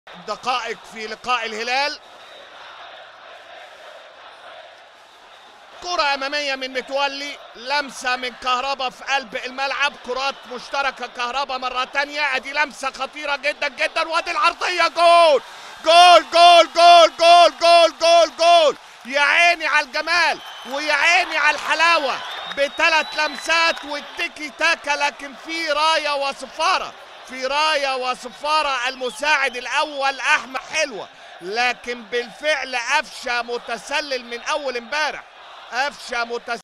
دقائق في لقاء الهلال كرة أمامية من متولي لمسة من كهربا في قلب الملعب كرات مشتركة كهربا مرة تانية أدي لمسة خطيرة جدا جدا وأدي العرضية جول جول جول جول جول جول جول جول يا عيني على الجمال ويا عيني على الحلاوة بثلاث لمسات والتيكي تاكا لكن في راية وصفارة في راية وصفارة المساعد الأول أحمد حلوة لكن بالفعل قفشة متسلل من أول امبارح قفشه متسلل